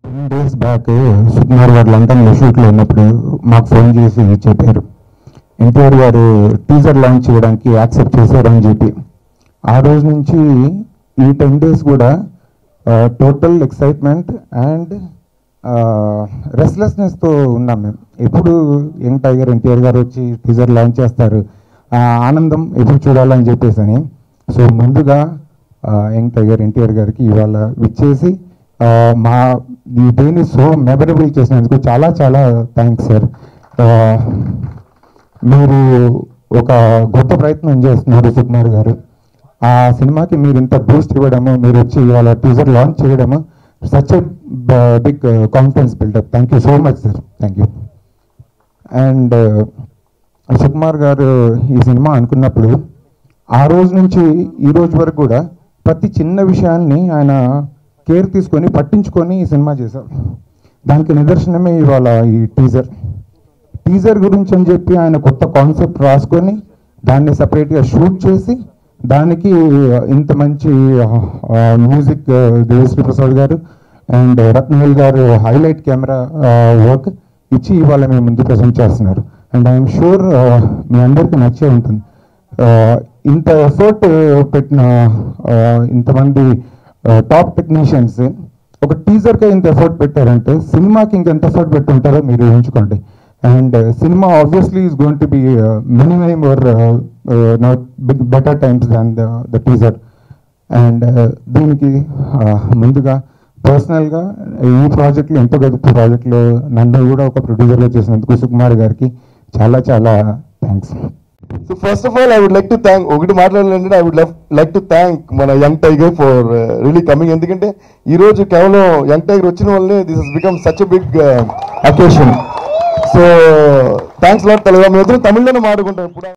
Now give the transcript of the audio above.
ten days back Sukumar గారు లండన్లో షూట్లో ఉన్నప్పుడు మాకు ఫోన్ చేసి చెప్పారు ఎన్టీఆర్ గారు టీజర్ లాంచ్ చేయడానికి యాక్సెప్ట్ చేశారని చెప్పి ఆ రోజు నుంచి ఈ టెన్ డేస్ కూడా టోటల్ ఎక్సైట్మెంట్ అండ్ రెస్ట్లెస్నెస్తో ఉన్నాం మేము ఎప్పుడు యంగ్ టైగర్ ఎన్టీఆర్ గారు వచ్చి టీజర్ లాంచ్ చేస్తారు ఆ ఆనందం ఎప్పుడు చూడాలని చెప్పేసి అని సో ముందుగా యంగ్ టైగర్ ఎన్టీఆర్ గారికి ఇవాళ విచ్చేసి ఆ, మా ఈ డేని సో మెమరబుల్ చేసినందుకు చాలా చాలా థ్యాంక్స్ సార్ మీరు ఒక గొప్ప ప్రయత్నం చేస్తున్నారు సుకుమార్ గారు ఆ సినిమాకి మీరు ఇంత బూస్ట్ ఇవ్వడము మీరు వచ్చి ఇవాళ టీజర్ లాంచ్ చేయడము such a big confidence buildup thank you so much sir thank you and Sukumar గారు ఈ సినిమా అనుకున్నప్పుడు ఆ రోజు నుంచి ఈ రోజు వరకు కూడా ప్రతి చిన్న విషయాన్ని ఆయన కేర్ తీసుకొని పట్టించుకొని ఈ సినిమా చేశారు దానికి నిదర్శనమే ఇవాళ ఈ టీజర్ టీజర్ గురించి అని చెప్పి ఆయన కొత్త కాన్సెప్ట్ రాసుకొని దాన్ని సపరేట్గా షూట్ చేసి దానికి ఇంత మంచి మ్యూజిక్ దేవశ్రీ ప్రసాద్ గారు అండ్ రత్నవేల్ గారు హైలైట్ కెమెరా వర్క్ ఇచ్చి ఇవాళ మేము ముందు ప్రజెంట్ చేస్తున్నారు అండ్ ఐఎమ్ షూర్ మీ అందరికీ నచ్చే ఉంటుంది ఆ, ఇంత ఎఫర్ట్ పెట్టిన ఆ, ఇంతమంది టాప్ టెక్నీషియన్స్ ఒక టీజర్కే ఇంత ఎఫర్ట్ పెట్టారంటే సినిమాకి ఇంకెంత ఎఫర్ట్ పెట్టి ఉంటారో మీరు ఊహించుకోండి and cinema obviously is going to be many many more not big better times than the the teaser and దీనికి uh, ముందుగా పర్సనల్గా ఈ ప్రాజెక్ట్లో ఎంతో గొప్ప ప్రాజెక్ట్లో నన్ను కూడా ఒక ప్రొడ్యూసర్గా చేసినందుకు సుకుమార్ గారికి చాలా చాలా thanks so first of all I would like to thank ఒకటి మాట్లాడాలంటే I would like to thank మన young tiger for really coming ఎందుకంటే ఈ రోజు కేవలం యంగ్ టైగర్ వచ్చిన వల్లే this is become such big occasion so thanks lot Telugu మేము ఇద్దరు తమిళ్లోనే మాట్లాడుకుంటాం ఇప్పుడు